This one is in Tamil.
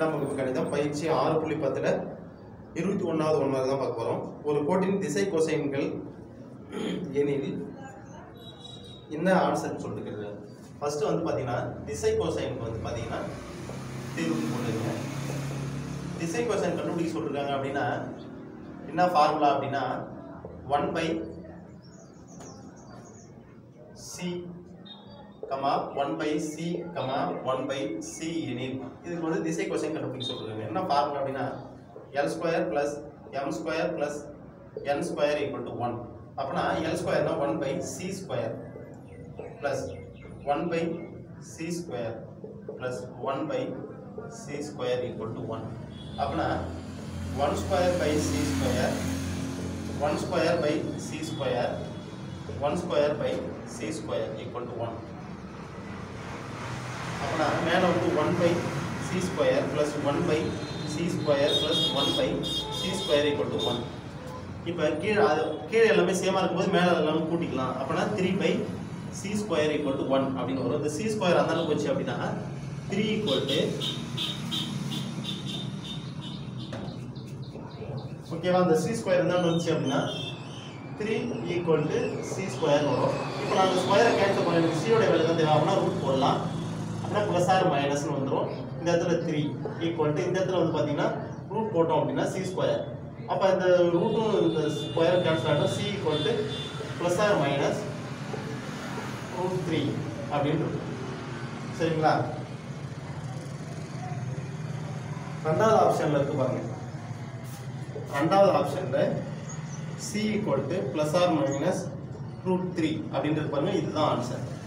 பன்னெண்டாம் வகுப்பு கணிதம் பயிற்சி ஆறு புள்ளி பத்தில் இருபத்தி ஒன்றாவது ஒன்றாவது தான் பார்க்க போகிறோம் ஒரு கோட்டின் திசை கொசைன்கள் எனில் என்ன ஆன்சர்னு சொல்லிட்டு ஃபர்ஸ்ட் வந்து பார்த்தீங்கன்னா திசை கொசைனுக்கு வந்து பார்த்தீங்கன்னா தீர்வு போட்டுருங்க திசை கொசைன் கண்டுபிடிக்க சொல்லிருக்காங்க அப்படின்னா என்ன ஃபார்முலா அப்படின்னா one by C comma one by C comma one by C எனில் இதுக்கு வந்து திசை கொஸ்டின் கண்டுபிடிக்க சொல்றாங்க என்ன ஃபார்முலா அப்படின்னா L square plus M square plus N square equal to one அப்படின்னா எல் ஸ்கொயர்னா one by C square plus one by C square plus one by C square equal to one அப்படின்னா one square by C square one square by C square one square by C square equal to one அப்படின்னா மேலே வந்து one by C square plus one by C square plus one by C square equal to one இப்போ கீழே அது கீழே எல்லாமே சேமாக இருக்கும்போது மேலே எல்லாமே கூட்டிக்கலாம் அப்படின்னா three by C square equal to one அப்படின்னு வரும் இந்த சி ஸ்கொயர் அந்த அளவுக்கு வச்சு அப்படின்னா த்ரீ ஈக்குவல் டு ஓகேவா அந்த சி ஸ்கொயர் என்ன வந்துச்சு அப்படின்னா three equal to C square வரும் இப்போ நான் அந்த ஸ்கொயரை கேன்சல் பண்ண எனக்கு சியோட வேலை தான் தேவை அப்படின்னா ரூட் போடலாம் அப்படின்னா ப்ளஸ் ஆர் மைனஸ்னு வந்துடும் இந்த இடத்துல த்ரீ ஈக்குவல் டு இந்த இடத்துல வந்து பார்த்தீங்கன்னா ரூட் போட்டோம் அப்படின்னா சி ஸ்கொயர் அப்போ இந்த ரூட்டும் இந்த ஸ்கொயர் கேன்சல் ஆகிடும் C equal to plus or minus root three அப்படின்னு இருக்கும் சரிங்களா ரெண்டாவது ஆப்ஷனில் இருக்கு பாருங்க ரெண்டாவது ஆப்ஷனில் C equal to plus or minus root three அப்படின்றது பாருங்க இதுதான் ஆன்சர்